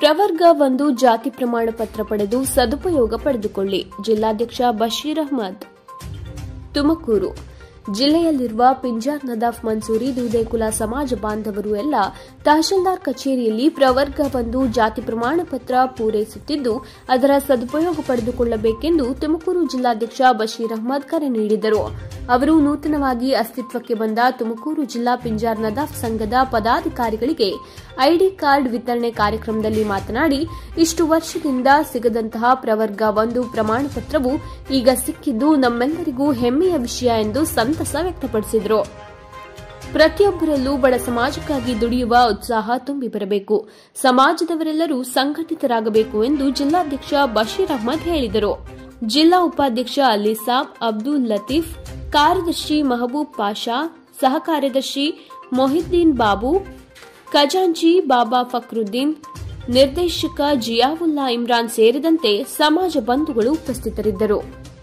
ಪ್ರವರ್ಗ ಒಂದು ಜಾತಿ ಪ್ರಮಾಣ ಪತ್ರ ಪಡೆದು ಸದುಪಯೋಗ ಪಡೆದುಕೊಳ್ಳಿ ಜಿಲ್ಲಾಧ್ಯಕ್ಷ ಬಶೀರ್ ಅಹ್ಮದ್ ತುಮಕೂರು ಜಿಲ್ಲೆಯಲ್ಲಿರುವ ಪಿಂಜಾರ್ ನದಾಫ್ ಮನ್ಸೂರಿ ದುದೇಕುಲ ಸಮಾಜ ಬಾಂಧವರು ಎಲ್ಲ ತಹಶೀಲ್ದಾರ್ ಕಚೇರಿಯಲ್ಲಿ ಪ್ರವರ್ಗ ಒಂದು ಜಾತಿ ಪ್ರಮಾಣ ಪತ್ರ ಪೂರೈಸುತ್ತಿದ್ದು ಅದರ ಸದುಪಯೋಗ ಪಡೆದುಕೊಳ್ಳಬೇಕೆಂದು ತುಮಕೂರು ಜಿಲ್ಲಾಧ್ಯಕ್ಷ ಬಶೀರ್ ಅಹ್ಮದ್ ಕರೆ ನೀಡಿದರು ಅವರು ನೂತನವಾಗಿ ಅಸ್ತಿತ್ವಕ್ಕೆ ಬಂದ ತುಮಕೂರು ಜಿಲ್ಲಾ ಪಿಂಜಾರ್ ನದಾಫ್ ಸಂಘದ ಪದಾಧಿಕಾರಿಗಳಿಗೆ ಐಡಿ ಕಾರ್ಡ್ ವಿತರಣೆ ಕಾರ್ಯಕ್ರಮದಲ್ಲಿ ಮಾತನಾಡಿ ಇಷ್ಟು ವರ್ಷದಿಂದ ಸಿಗದಂತಹ ಪ್ರವರ್ಗ ಒಂದು ಪ್ರಮಾಣ ಪತ್ರವು ಈಗ ಸಿಕ್ಕಿದ್ದು ನಮ್ಮೆಲ್ಲರಿಗೂ ಹೆಮ್ಮೆಯ ವಿಷಯ ಎಂದು ಸಂತಸ ವ್ಯಕ್ತಪಡಿಸಿದರು ಪ್ರತಿಯೊಬ್ಬರಲ್ಲೂ ಬಡ ಸಮಾಜಕ್ಕಾಗಿ ದುಡಿಯುವ ಉತ್ಸಾಹ ತುಂಬಿ ಬರಬೇಕು ಸಮಾಜದವರೆಲ್ಲರೂ ಸಂಘಟಿತರಾಗಬೇಕು ಎಂದು ಜಿಲ್ಲಾಧ್ಯಕ್ಷ ಬಶೀರ್ ಅಹ್ಮದ್ ಹೇಳಿದರು ಜಿಲ್ಲಾ ಉಪಾಧ್ಯಕ್ಷ ಅಲಿಸಾಬ್ ಅಬ್ದುಲ್ ಲತೀಫ್ ಕಾರ್ಯದರ್ಶಿ ಮಹಬೂಬ್ ಪಾಷಾ ಸಹ ಕಾರ್ಯದರ್ಶಿ ಮೊಹಿದ್ದೀನ್ ಬಾಬು ಖಜಾಂಚಿ ಬಾಬಾ ಫಕ್ರುದ್ದೀನ್ ನಿರ್ದೇಶಕ ಜಿಯಾವುಲ್ಲಾ ಇಮ್ರಾನ್ ಸೇರಿದಂತೆ ಸಮಾಜ ಬಂಧುಗಳು ಉಪಸ್ಥಿತರಿದ್ದರು